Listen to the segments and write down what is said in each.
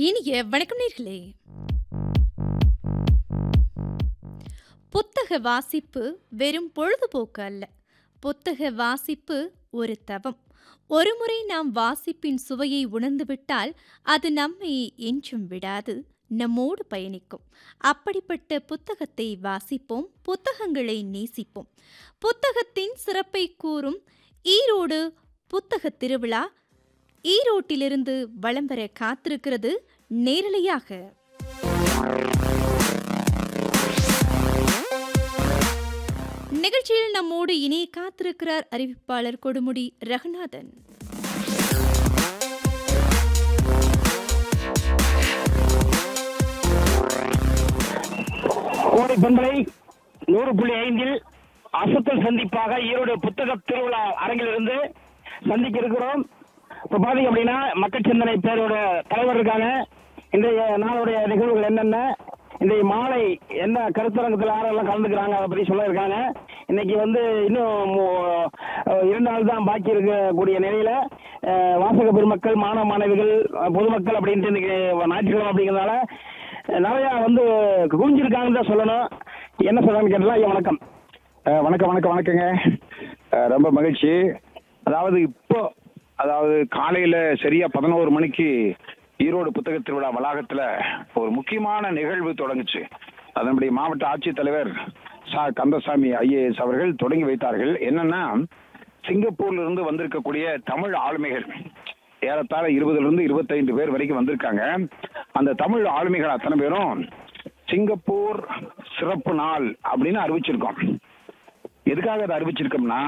இனிய வணக்கம் நேர்களே புத்தக வாசிப்பு வெறும் பொழுதுபோக்கு அல்ல புத்தக வாசிப்பு ஒரு தவம் ஒருமுறை நாம் வாசிப்பின் சுவையை உணர்ந்துவிட்டால் அது நம்மை என்றும் விடாது நம்மோடு பயணிக்கும் அப்படிப்பட்ட புத்தகத்தை வாசிப்போம் புத்தகங்களை நேசிப்போம் புத்தகத்தின் சிறப்பை கூறும் ஈரோடு புத்தக திருவிழா ஈரோட்டிலிருந்து வலம் வர காத்திருக்கிறது நேரலையாக நிகழ்ச்சியில் நம்மோடு இணைய காத்திருக்கிறார் அறிவிப்பாளர் கொடுமுடி ரகுநாதன் கோடை பண்பலை நூறு புள்ளி ஐந்தில் அசத்தல் சந்திப்பாக ஈரோடு புத்தக திருவிழா அரங்கிலிருந்து சந்திக்க இருக்கிறோம் இப்போ பார்த்தீங்க அப்படின்னா மக்கள் சிந்தனை பேரோட தலைவர் இருக்காங்க இன்றைய நாளுடைய நிகழ்வுகள் என்னென்ன இன்றைய மாலை என்ன கருத்தரங்கத்தில் யாரெல்லாம் கலந்துக்கிறாங்க அதை பற்றி சொல்ல இருக்காங்க இன்னைக்கு வந்து இன்னும் மூ- அஹ் இரண்டு நாள் தான் பாக்கி இருக்கக்கூடிய நிலையில அஹ், வாசக பெருமக்கள் மாணவ மாணவிகள் அஹ், பொதுமக்கள் அப்படின்ட்டு இன்னைக்கு ஞாயிற்றுக்கிழமை அப்படிங்கிறதுனால நிறைய வந்து குவிஞ்சிருக்காங்கன்னு தான் சொல்லணும் என்ன சொல்றாங்கன்னு கேட்டா ஐயா வணக்கம் அஹ் வணக்கம் வணக்கம் வணக்கங்க அஹ் ரொம்ப மகிழ்ச்சி அதாவது இப்போ அதாவது காலையில சரியா பதினோரு மணிக்கு ஈரோடு புத்தக திருவிழா வளாகத்துல ஒரு முக்கியமான நிகழ்வு தொடங்குச்சு அதனுடைய மாவட்ட ஆட்சித்தலைவர் சா கந்தசாமி ஐஏஎஸ் அவர்கள் தொடங்கி வைத்தார்கள் என்னன்னா சிங்கப்பூர்ல இருந்து வந்திருக்கக்கூடிய தமிழ் ஆளுமைகள் ஏறத்தாழ இருபதுல இருந்து இருபத்தைந்து பேர் வரைக்கும் வந்திருக்காங்க அந்த தமிழ் ஆளுமைகள் அத்தனை பேரும் சிங்கப்பூர் சிறப்பு நாள் அப்படின்னு அறிவிச்சிருக்கோம் எதுக்காக அதை அறிவிச்சிருக்கோம்னா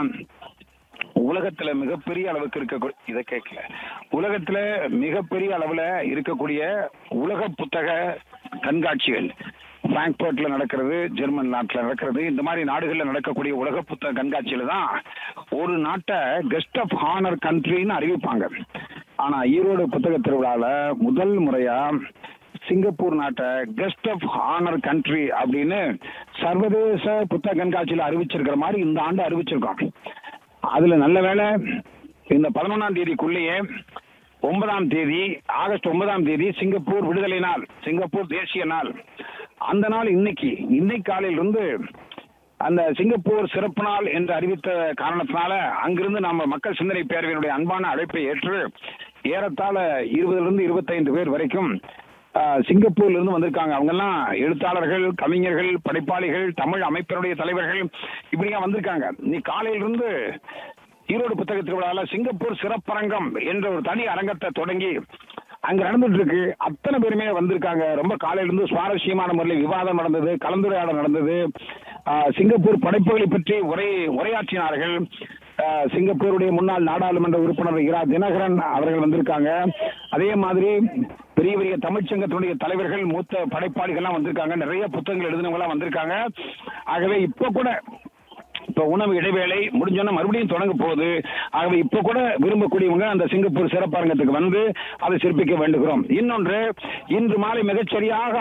உலகத்துல மிகப்பெரிய அளவுக்கு இருக்க இதை கேட்கல உலகத்துல மிகப்பெரிய அளவுல இருக்கக்கூடிய உலக புத்தக கண்காட்சிகள் பிராங்க்பர்ட்ல நடக்கிறது ஜெர்மன் நாட்டுல நடக்கிறது இந்த மாதிரி நாடுகள்ல நடக்கக்கூடிய உலக புத்தக கண்காட்சியில தான் ஒரு நாட்டை கெஸ்ட் ஆஃப் ஹானர் கண்ட்ரின்னு அறிவிப்பாங்க ஆனா ஈரோடு புத்தக திருவிழால முதல் முறையா சிங்கப்பூர் நாட்டை கெஸ்ட் ஆஃப் ஹானர் கண்ட்ரி அப்படின்னு சர்வதேச புத்தக கண்காட்சியில அறிவிச்சிருக்கிற மாதிரி இந்த ஆண்டு அறிவிச்சிருக்கோம் அதுல நல்ல வேளை இந்த பதினொன்னாம் தேதிக்குள்ளேயே ஒன்பதாம் தேதி ஆகஸ்ட் ஒன்பதாம் தேதி சிங்கப்பூர் விடுதலை நாள் சிங்கப்பூர் தேசிய நாள் அந்த நாள் இன்னைக்கு இன்னைக்கு காலையில இருந்து அந்த சிங்கப்பூர் சிறப்பு நாள் என்று அறிவித்த காரணத்தினால அங்கிருந்து நம்ம மக்கள் சிந்தனை பேரவையினுடைய அன்பான அழைப்பை ஏற்று ஏறத்தாழ இருபதுல இருந்து இருபத்தைந்து பேர் வரைக்கும் ஆஹ், சிங்கப்பூர்ல இருந்து வந்திருக்காங்க அவங்க எல்லாம் எழுத்தாளர்கள் கவிஞர்கள் படைப்பாளிகள் தமிழ் அமைப்பினுடைய தலைவர்கள் இப்படியா வந்திருக்காங்க நீ காலையிலிருந்து ஈரோடு புத்தக திருவிழாவில் சிங்கப்பூர் சிறப்பரங்கம் என்ற ஒரு தனி அரங்கத்தை தொடங்கி அங்க நடந்துட்டு இருக்கு அத்தனை பேருமே வந்திருக்காங்க ரொம்ப காலையில இருந்து சுவாரஸ்யமான முறையில் விவாதம் நடந்தது கலந்துரையாடல் நடந்தது ஆஹ், சிங்கப்பூர் படைப்புகளை பற்றி உரை உரையாற்றினார்கள் ஆஹ், சிங்கப்பூருடைய முன்னாள் நாடாளுமன்ற உறுப்பினர் இரா தினகரன் அவர்கள் வந்திருக்காங்க அதே மாதிரி பெரிய பெரிய தமிழ்ச்சங்கத்தினுடைய தலைவர்கள் மூத்த படைப்பாளிகள்லாம் வந்திருக்காங்க நிறைய புத்தகங்கள் எழுதினவங்க எல்லாம் வந்திருக்காங்க ஆகவே இப்ப கூட இப்ப உணவு இடைவேளை முடிஞ்சோன்னா மறுபடியும் தொடங்க போகுது ஆகவே இப்ப கூட விரும்பக்கூடியவங்க அந்த சிங்கப்பூர் சிறப்பரங்கத்துக்கு வந்து அதை சிறப்பிக்க வேண்டுகிறோம் இன்னொன்று இன்று மாலை மிகச்சரியாக